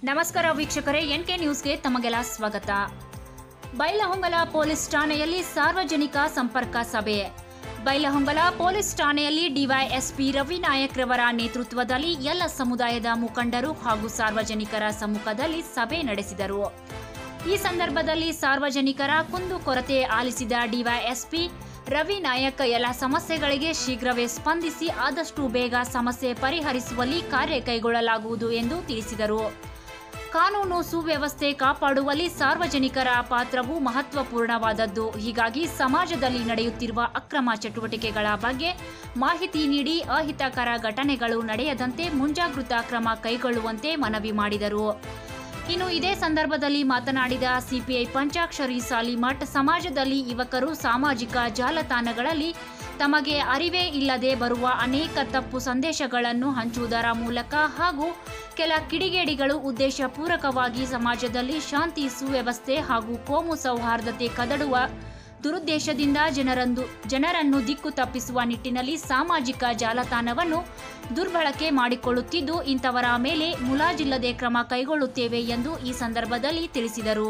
ನಮಸ್ಕಾರ ವೀಕ್ಷಕರೇ N K ನ್ಯೂಸ್ಗೆ ತಮಗೆಲ್ಲ ಸ್ವಾಗತ ಬೈಲಹೊಂಗಲ ಪೊಲೀಸ್ ಠಾಣೆಯಲ್ಲಿ ಸಾರ್ವಜನಿಕ ಸಂಪರ್ಕ ಸಭೆ ಬೈಲಹೊಂಗಲ ಪೊಲೀಸ್ ಠಾಣೆಯಲ್ಲಿ ಡಿವೈಎಸ್ಪಿ ರವಿ ನಾಯಕ್ ರವರ ನೇತೃತ್ವದಲ್ಲಿ ಎಲ್ಲ ಸಮುದಾಯದ ಮುಖಂಡರು ಹಾಗೂ ಸಾರ್ವಜನಿಕರ ಸಮ್ಮುಖದಲ್ಲಿ ಸಭೆ ನಡೆಸಿದರು ಈ ಸಂದರ್ಭದಲ್ಲಿ ಸಾರ್ವಜನಿಕರ ಕುಂದುಕೊರತೆ ಆಲಿಸಿದ ಡಿವೈಎಸ್ಪಿ ರವಿ ನಾಯಕ್ ಎಲ್ಲ ಸಮಸ್ಯೆಗಳಿಗೆ ಶೀಘ್ರವೇ ಸ್ಪಂದಿಸಿ ಆದಷ್ಟು ಬೇಗ ಸಮಸ್ಯೆ ಪರಿಹರಿಸುವಲ್ಲಿ ಕಾರ್ಯ ಕೈಗೊಳ್ಳಲಾಗುವುದು ಎಂದು ತಿಳಿಸಿದರು ಕಾನೂನು ಸುವ್ಯವಸ್ಥೆ ಕಾಪಾಡುವಲ್ಲಿ ಸಾರ್ವಜನಿಕರ ಪಾತ್ರವು ಮಹತ್ವಪೂರ್ಣವಾದದ್ದು ಹೀಗಾಗಿ ಸಮಾಜದಲ್ಲಿ ನಡೆಯುತ್ತಿರುವ ಅಕ್ರಮ ಚಟುವಟಿಕೆಗಳ ಬಗ್ಗೆ ಮಾಹಿತಿ ನೀಡಿ ಅಹಿತಕರ ಘಟನೆಗಳು ನಡೆಯದಂತೆ ಮುಂಜಾಗೃತಾ ಕ್ರಮ ಕೈಗೊಳ್ಳುವಂತೆ ಮನವಿ ಮಾಡಿದರು ಇನ್ನು ಇದೇ ಸಂದರ್ಭದಲ್ಲಿ ಮಾತನಾಡಿದ ಸಿಪಿಐ ಪಂಚಾಕ್ಷರಿ ಸಾಲಿಮಠ್ ಸಮಾಜದಲ್ಲಿ ಯುವಕರು ಸಾಮಾಜಿಕ ಜಾಲತಾಣಗಳಲ್ಲಿ ತಮಗೆ ಅರಿವೇ ಇಲ್ಲದೆ ಬರುವ ಅನೇಕ ತಪ್ಪು ಸಂದೇಶಗಳನ್ನು ಹಂಚುವುದರ ಮೂಲಕ ಹಾಗೂ ಕೆಲ ಕಿಡಿಗೇಡಿಗಳು ಉದ್ದೇಶಪೂರ್ವಕವಾಗಿ ಸಮಾಜದಲ್ಲಿ ಶಾಂತಿ ಸುವ್ಯವಸ್ಥೆ ಹಾಗೂ ಕೋಮು ಸೌಹಾರ್ದತೆ ಕದಡುವ ದುರುದ್ದೇಶದಿಂದ ಜನರಂದು ಜನರನ್ನು ದಿಕ್ಕು ತಪ್ಪಿಸುವ ನಿಟ್ಟಿನಲ್ಲಿ ಸಾಮಾಜಿಕ ಜಾಲತಾಣವನ್ನು ದುರ್ಬಳಕೆ ಮಾಡಿಕೊಳ್ಳುತ್ತಿದ್ದು ಇಂಥವರ ಮೇಲೆ ಮುಲಾಜಿಲ್ಲದೆ ಕ್ರಮ ಕೈಗೊಳ್ಳುತ್ತೇವೆ ಎಂದು ಈ ಸಂದರ್ಭದಲ್ಲಿ ತಿಳಿಸಿದರು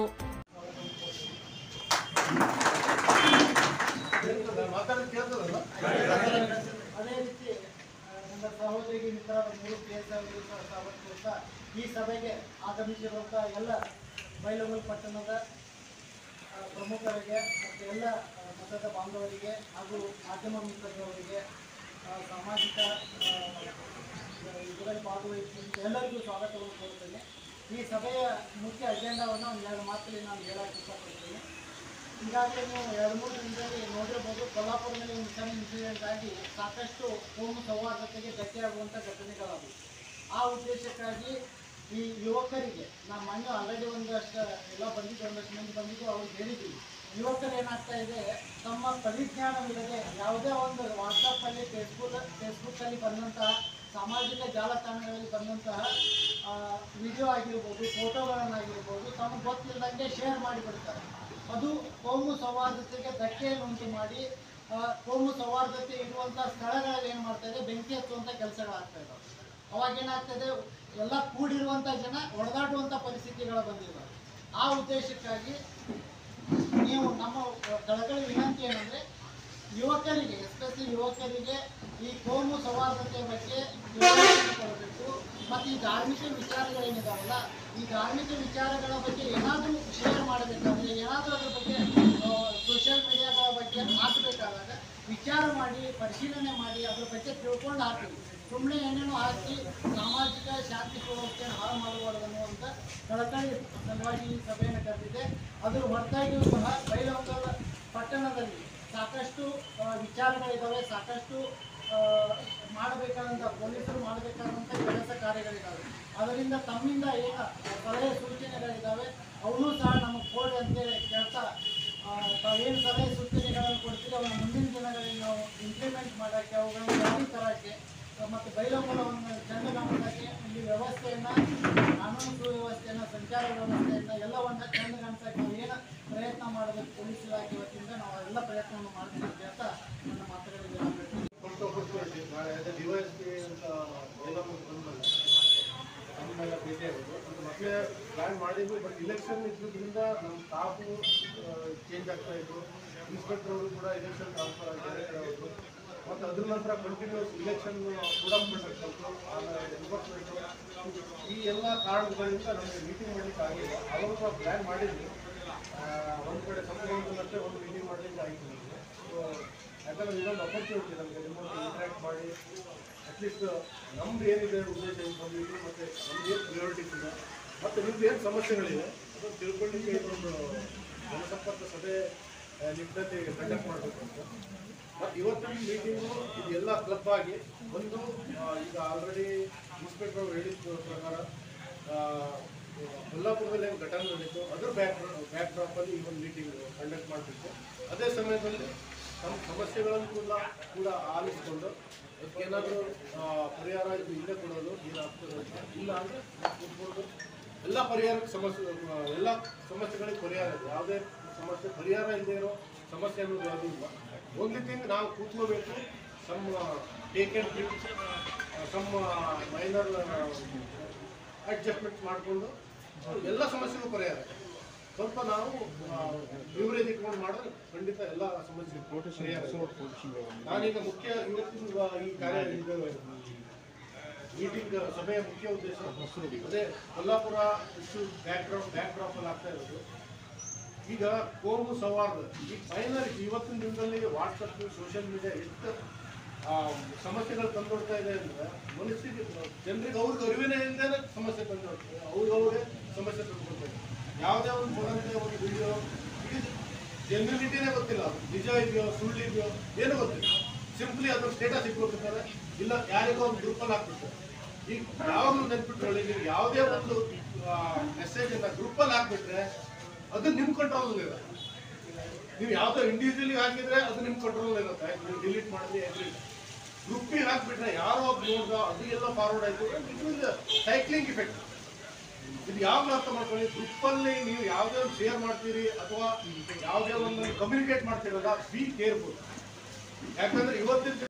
ಅದೇ ರೀತಿ ಆ, ನನ್ನ ಸಹೋದರಿ ಮಿತ್ರರಾದ ಮೂರು ಕೆ ಎಸ್ ಸಹ ಈ ಸಭೆಗೆ ಆಗಮಿಸಿರುವಂಥ ಎಲ್ಲ ಬೈಲಹೊಂಗಲ ಪಟ್ಟಣದ ಆ, ಪ್ರಮುಖರಿಗೆ ಮತ್ತು ಎಲ್ಲ ಆ, ಮತದ ಬಾಂಧವರಿಗೆ ಹಾಗೂ ಮಾಧ್ಯಮ ಮಿತ್ರರವರಿಗೆ ಆ, ಸಾಮಾಜಿಕ ಆ, ಇದರಲ್ಲಿ ಭಾಗವಹಿಸಿದ ಎಲ್ಲರಿಗೂ ಸ್ವಾಗತವನ್ನು ಕೋರುತ್ತೇನೆ ಈ ಸಭೆಯ ಮುಖ್ಯ ಅಜೆಂಡಾವನ್ನು ಒಂದು ಎರಡು ಮಾತಲ್ಲಿ ನಾನು ಹೇಳಕ್ಕೆ ಇಷ್ಟಪಡ್ತೀನಿ ಈಗಾಗಲೇ ನೀವು ಎರಡು ಮೂರು ದಿನದಲ್ಲಿ ನೋಡಿರ್ಬೋದು ಕೊಲ್ಲಾಪುರದಲ್ಲಿ ಒಂದು ಸಣ್ಣ ಇನ್ಸಿಡೆಂಟ್ ಆಗಿ ಸಾಕಷ್ಟು ಕೋಮು ಸೌಹಾರ್ದತೆಗೆ ಧಕ್ಕೆಯಾಗುವಂಥ ಘಟನೆಗಳಾದವು ಆ ಉದ್ದೇಶಕ್ಕಾಗಿ ಈ ಯುವಕರಿಗೆ ನಾವು ಮೊನ್ನೆ ಆಲ್ರೆಡಿ ಒಂದಷ್ಟು ಎಲ್ಲ ಬಂದಿದ್ದು ಒಂದಷ್ಟು ಮಂದಿ ಬಂದಿದ್ದು ಅವ್ರಿಗೆ ಹೇಳಿದ್ದೀವಿ ಯುವಕರು ಏನಾಗ್ತಾ ಇದೆ ತಮ್ಮ ಪರಿಜ್ಞಾನವಿಲ್ಲದೆ ಯಾವುದೇ ಒಂದು ವಾಟ್ಸಪ್ಪಲ್ಲಿ ಫೇಸ್ಬುಕ್ ಫೇಸ್ಬುಕ್ಕಲ್ಲಿ ಬಂದಂತಹ ಸಾಮಾಜಿಕ ಜಾಲತಾಣಗಳಲ್ಲಿ ಬಂದಂತಹ ವಿಡಿಯೋ ಆಗಿರ್ಬೋದು ಫೋಟೋಗಳನ್ನಾಗಿರ್ಬೋದು ತಮಗೆ ಗೊತ್ತಿಲ್ಲದಂಗೆ ಶೇರ್ ಮಾಡಿಬಿಡ್ತಾರೆ ಅದು ಕೋಮು ಸೌಹಾರ್ದತೆಗೆ ಧಕ್ಕೆಯನ್ನು ಉಂಟು ಮಾಡಿ ಆ, ಕೋಮು ಸೌಹಾರ್ದತೆ ಇರುವಂಥ ಸ್ಥಳಗಳಲ್ಲಿ ಏನು ಮಾಡ್ತಾ ಇದೆ ಬೆಂಕಿ ಹಚ್ಚುವಂಥ ಕೆಲಸಗಳಾಗ್ತಾ ಇದ್ದಾವೆ ಅವಾಗ ಏನಾಗ್ತದೆ ಎಲ್ಲ ಕೂಡಿರುವಂಥ ಜನ ಹೊಡೆದಾಡುವಂಥ ಪರಿಸ್ಥಿತಿಗಳು ಬಂದಿದ್ದಾವೆ ಆ ಉದ್ದೇಶಕ್ಕಾಗಿ ನೀವು ನಮ್ಮ ಕಳಕಳಿ ವಿನಂತಿ ಏನಂದರೆ ಯುವಕರಿಗೆ ಎಸ್ಪೆಷಲಿ ಯುವಕರಿಗೆ ಈ ಕೋಮು ಸೌಹಾರ್ದತೆಯ ಬಗ್ಗೆ ತಿಳುವಳಿಕೆ ಕೊಡಬೇಕು ಮತ್ತು ಈ ಧಾರ್ಮಿಕ ವಿಚಾರಗಳೇನಿದಾವಲ್ಲ ಈ ಧಾರ್ಮಿಕ ವಿಚಾರಗಳ ಬಗ್ಗೆ ಏನಾದರೂ ಶೇರ್ ಮಾಡಬೇಕಾದ್ರೆ ಏನಾದರೂ ಅದ್ರ ಬಗ್ಗೆ ಸೋಷಿಯಲ್ ಮೀಡಿಯಾಗಳ ಬಗ್ಗೆ ಹಾಕಬೇಕಾದಾಗ ವಿಚಾರ ಮಾಡಿ ಪರಿಶೀಲನೆ ಮಾಡಿ ಅದ್ರ ಬಗ್ಗೆ ತಿಳ್ಕೊಂಡು ಹಾಕಬೇಕು ಸುಮ್ಮನೆ ಏನೇನೋ ಹಾಕಿ ಸಾಮಾಜಿಕ ಶಾಂತಿ ಸುವ್ಯವಸ್ಥೆಯನ್ನು ಹಾಳು ಮಾಡಬಾರ್ದು ಅನ್ನುವಂಥ ಕಳಕಳಿ ಸಲುವಾಗಿ ಈ ಸಭೆಯನ್ನು ಕರೆದಿದೆ ಅದ್ರ ಹೊರತಾಗಿಯೂ ಸಹ ಬೈಲಹೊಂಗಲ ಪಟ್ಟಣದಲ್ಲಿ ಸಾಕಷ್ಟು ಆ, ವಿಚಾರಗಳಿದ್ದಾವೆ ಸಾಕಷ್ಟು ಆ, ಮಾಡಬೇಕಾದಂಥ ಪೊಲೀಸರು ಮಾಡಬೇಕಾದಂಥ ಕೆಲಸ ಕಾರ್ಯಗಳಿದ್ದಾವೆ ಅದರಿಂದ ತಮ್ಮಿಂದ ಏನು ಸಲಹೆ ಸೂಚನೆಗಳಿದ್ದಾವೆ ಅವನ್ನೂ ಸಹ ನಮಗೆ ಕೊಡಿ ಅಂತೇಳಿ ಕೇಳ್ತಾ ಆ, ತಾವೇನು ಸಲಹೆ ಸೂಚನೆಗಳನ್ನು ಕೊಡ್ತೀವಿ ಅವನ್ನ ಮುಂದಿನ ದಿನಗಳಲ್ಲಿ ನಾವು ಇಂಪ್ಲಿಮೆಂಟ್ ಮಾಡೋಕ್ಕೆ ಅವುಗಳನ್ನು ಜಾರಿ ತರೋಕ್ಕೆ ಮತ್ತು ಬೈಲಹೊಂಗಲವನ್ನು ಚಂದಗಾಣಿಸೋಕ್ಕೆ ಇಲ್ಲಿ ವ್ಯವಸ್ಥೆಯನ್ನು ಕಾನೂನು ಸುವ್ಯವಸ್ಥೆಯನ್ನು ಸಂಚಾರ ವ್ಯವಸ್ಥೆಯನ್ನು ಎಲ್ಲವನ್ನು ಚಂದಗಾಣಿಸೋಕ್ಕೆ ನಾವು ಏನು ಪ್ರಯತ್ನ ಮಾಡಬೇಕು ಪೊಲೀಸ್ ಇಲಾಖೆ ವತಿಯಿಂದ ನಾವು ಎಲ್ಲ ಪ್ರಯತ್ನವನ್ನು ಮಾಡ್ತೀವಿ ಅಂತ ಹೇಳ್ತಾ ನನ್ನ ಮಾತುಗಳಿಗೆ ವಿರಾಮ ಹೇಳ್ತೀನಿ. ಫಸ್ಟ್ ಆಪರ್ಚುನಿಟಿ ನಾಳೆ ಅದೇ ಡಿ ವೈ ಎಸ್ ಪಿ ಅಂತ ಬೈಲಮ್ಮ ಬಂದ್ಮೇಲೆ ನಮ್ಮೆಲ್ಲ ಭೇಟಿ ಆಗೋದು ಮತ್ತು ಮೊದಲೇ ಪ್ಲ್ಯಾನ್ ಮಾಡಿದ್ವಿ ಬಟ್ ಇಲೆಕ್ಷನ್ ಇದ್ದಿದ್ದರಿಂದ ನಮ್ಮ ಸ್ಟಾಫು ಚೇಂಜ್ ಆಗ್ತಾ ಇದ್ರು ಇನ್ಸ್ಪೆಕ್ಟರ್ ಅವರು ಕೂಡ ಇಲೆಕ್ಷನ್ ಟ್ರಾನ್ಸ್ಫರ್ ಆಗಿ ಹೋದ್ರು ಮತ್ತು ಅದ್ರ ನಂತರ ಕಂಟಿನ್ಯೂಸ್ ಇಲೆಕ್ಷನ್ ಕೂಡ ಮಾಡಬೇಕು ಆಮೇಲೆ ಎನ್ಫೋರ್ಸ್ಮೆಂಟು ಈ ಎಲ್ಲ ಕಾರಣಗಳಿಂದ ನಮಗೆ ಮೀಟಿಂಗ್ ಮಾಡಲಿಕ್ಕೆ ಆಗಿಲ್ಲ ಅವಾಗ ಕೂಡ ಪ್ಲ್ಯಾನ್ ಮಾಡಿದ್ವಿ ಒಂದು ಕಡೆ ಸಂಪೂರ್ಣದಲ್ಲಷ್ಟೇ ಒಂದು ಮೀಟಿಂಗ್ ಮಾಡಲಿಕ್ಕೆ ಆಯಿತು ನಮಗೆ ಸೊ ಯಾಕಂದ್ರೆ ಇದೊಂದು ಅಪರ್ಚುನಿಟಿ ನಮಗೆ ನಿಮ್ಮೊಂದು ಇಂಟ್ರ್ಯಾಕ್ಟ್ ಮಾಡಿ ಅಟ್ಲೀಸ್ಟ್ ನಮ್ದು ಏನಿದೆ ಉದ್ದೇಶ ಇನ್ಫಾರ್ಮೇಷನ್ ಮತ್ತು ನಮ್ದು ಏನು ಪ್ರಿಯಾರಿಟೀಸ್ ಇದೆ ಮತ್ತು ನಿಮ್ದು ಏನು ಸಮಸ್ಯೆಗಳಿದೆ ಅದನ್ನು ತಿಳ್ಕೊಳ್ಳಿಕ್ಕೆ ಇದೊಂದು ಜನಸಂಪರ್ಕ ಸಭೆ ಆ, ನಿಟ್ಟಿನಲ್ಲಿ ಕಂಡಕ್ಟ್ ಮಾಡಬೇಕು ಅಂತ ಮತ್ತು ಇವತ್ತಿನ ಮೀಟಿಂಗು ಇದು ಎಲ್ಲ ಕ್ಲಬ್ ಆಗಿ ಒಂದು ಆ, ಈಗ ಆಲ್ರೆಡಿ ಇನ್ಸ್ಪೆಕ್ಟರ್ ಅವರು ಹೇಳಿದ ಪ್ರಕಾರ ಆ, ಕೊಲ್ಲಾಪುರದಲ್ಲಿ ಏನು ಘಟನೆ ನಡೀತು ಅದ್ರ ಬ್ಯಾಕ್ ಬ್ಯಾಕ್ ಡ್ರಾಪಲ್ಲಿ ಈ ಒಂದು ಮೀಟಿಂಗ್ ಕಂಡಕ್ಟ್ ಮಾಡಬೇಕು ಅದೇ ಸಮಯದಲ್ಲಿ ನಮ್ಮ ಸಮಸ್ಯೆಗಳನ್ನು ಕೂಡ ಕೂಡ ಆಲಿಸಿಕೊಂಡು ಅದಕ್ಕೇನಾದರೂ ಪರಿಹಾರ ಇದು ಇಲ್ಲೇ ಕೊಡೋದು ಏನಾಗ್ತದೆ ಅಂತ. ಇಲ್ಲ ಅಂದರೆ ಕೂತ್ಕೊಂಡು ಎಲ್ಲ ಪರಿಹಾರಕ್ಕೆ ಸಮಸ್ಯೆ ಆ, ಎಲ್ಲ ಸಮಸ್ಯೆಗಳಿಗೆ ಪರಿಹಾರ ಇದೆ ಯಾವುದೇ ಸಮಸ್ಯೆ ಪರಿಹಾರ ಇಲ್ಲದೆ ಇರೋ ಸಮಸ್ಯೆ ಅನ್ನೋದು ಯಾವುದೂ ಇಲ್ಲ ಓನ್ಲಿ ಥಿಂಗ್ ನಾವು ಕೂತ್ಕೋಬೇಕು some take and trip some minor adjustment ಮಾಡಿಕೊಂಡು ಎಲ್ಲ ಸಮಸ್ಯೆಗೂ ಪರಿಹಾರ ಸ್ವಲ್ಪ ನಾವು ಲಿವರೇಜ್ ಇಟ್ಕೊಂಡು ಮಾಡಿದ್ರೆ ಖಂಡಿತ ಎಲ್ಲ ಸಮಸ್ಯೆ ಪರಿಹಾರ ನಾನೀಗ ಮುಖ್ಯ ಇವತ್ತಿನ ಈ ಕಾರ್ಯ ಇದು ಮೀಟಿಂಗ್ ಸಭೆಯ ಮುಖ್ಯ ಉದ್ದೇಶ ಅದೇ ಕೊಲ್ಲಾಪುರ ಇಷ್ಟು ಬ್ಯಾಕ್ ಡ್ರಾಪ್ ಬ್ಯಾಕ್ ಡ್ರಾಪ್ ಅಲ್ಲಿ ಆಗ್ತಾ ಇರೋದು ಈಗ ಕೋಮು ಸೌಹಾರ್ದ ಈ ಫೈನಲ್ ಇವತ್ತಿನ ದಿನದಲ್ಲಿ ವಾಟ್ಸಪ್ ಸೋಷಿಯಲ್ ಮೀಡಿಯಾ ಎಷ್ಟು ಆ, ಸಮಸ್ಯೆಗಳು ತಂದೊಡ್ತಾ ಇದೆ ಅಂದ್ರೆ ಮನುಷ್ಯರಿಗೆ ಜನರಿಗೆ ಅವ್ರಿಗೆ ಅರಿವಿನ ಇಲ್ಲದೆ ಸಮಸ್ಯೆ ತಂದೊಡ್ತಾರೆ ಅವ್ರಿಗವ್ರಿಗೆ ಸಮಸ್ಯೆ ತಂದ್ಕೊಡ್ತಾರೆ ಯಾವುದೇ ಒಂದು ಮೊದಲನೇ ಒಂದು ವಿಡಿಯೋ ಜನರಲಿಟಿನೇ ಗೊತ್ತಿಲ್ಲ ಅದು ನಿಜ ಇದೆಯೋ ಸುಳ್ಳು ಇದೆಯೋ ಏನೂ ಗೊತ್ತಿಲ್ಲ ಸಿಂಪ್ಲಿ ಅದ್ರ ಸ್ಟೇಟಸ್ ಇಟ್ಕೊಳ್ತಿರ್ತಾರೆ ಇಲ್ಲ ಯಾರಿಗೋ ಒಂದು ಗ್ರೂಪಲ್ಲಿ ಹಾಕ್ಬಿಡ್ತಾರೆ ಈಗ ಯಾವಾಗಲೂ ನೆನ್ಪಿಟ್ಕೊಳ್ಳಿ ನೀವು ಯಾವುದೇ ಒಂದು ಮೆಸೇಜ್ ಅನ್ನ ಗ್ರೂಪಲ್ಲಿ ಹಾಕ್ಬಿಟ್ರೆ ಅದು ನಿಮ್ಮ ಕಂಟ್ರೋಲ್ ಇದೆ ನೀವು ಯಾವುದೋ ಇಂಡಿವಿಜುವಲಿ ಹಾಕಿದ್ರೆ ಅದು ನಿಮ್ಮ ಕಂಟ್ರೋಲ್ ಇರುತ್ತೆ ನೀವು ಡಿಲೀಟ್ ಮಾಡಿದ್ರೆ ಎಲ್ಲಿ ಗ್ರೂಪಿಗೆ ಹಾಕ್ಬಿಟ್ರೆ ಯಾರೋ ಒಬ್ಬ ನೋಡ್ದ ಅದು ಎಲ್ಲ ಫಾರ್ವರ್ಡ್ ಆಯ್ತು ಇಟ್ ವಿಲ್ ಸೈಕ್ಲಿಂಗ್ ಇಫೆಕ್ಟ್ ಇದು ಯಾವಾಗ ಅರ್ಥ ಮಾಡ್ಕೊಳ್ಳಿ ಗ್ರೂಪಲ್ಲಿ ನೀವು ಯಾವುದೇ ಒಂದು ಶೇರ್ ಮಾಡ್ತೀರಿ ಅಥವಾ ಯಾವುದೇ ಒಂದು ಕಮ್ಯುನಿಕೇಟ್ ಮಾಡ್ತೀರಲ್ಲ ಬಿ ಕೇರ್ಫುಲ್ ಯಾಕಂದ್ರೆ ಇವತ್ತಿನ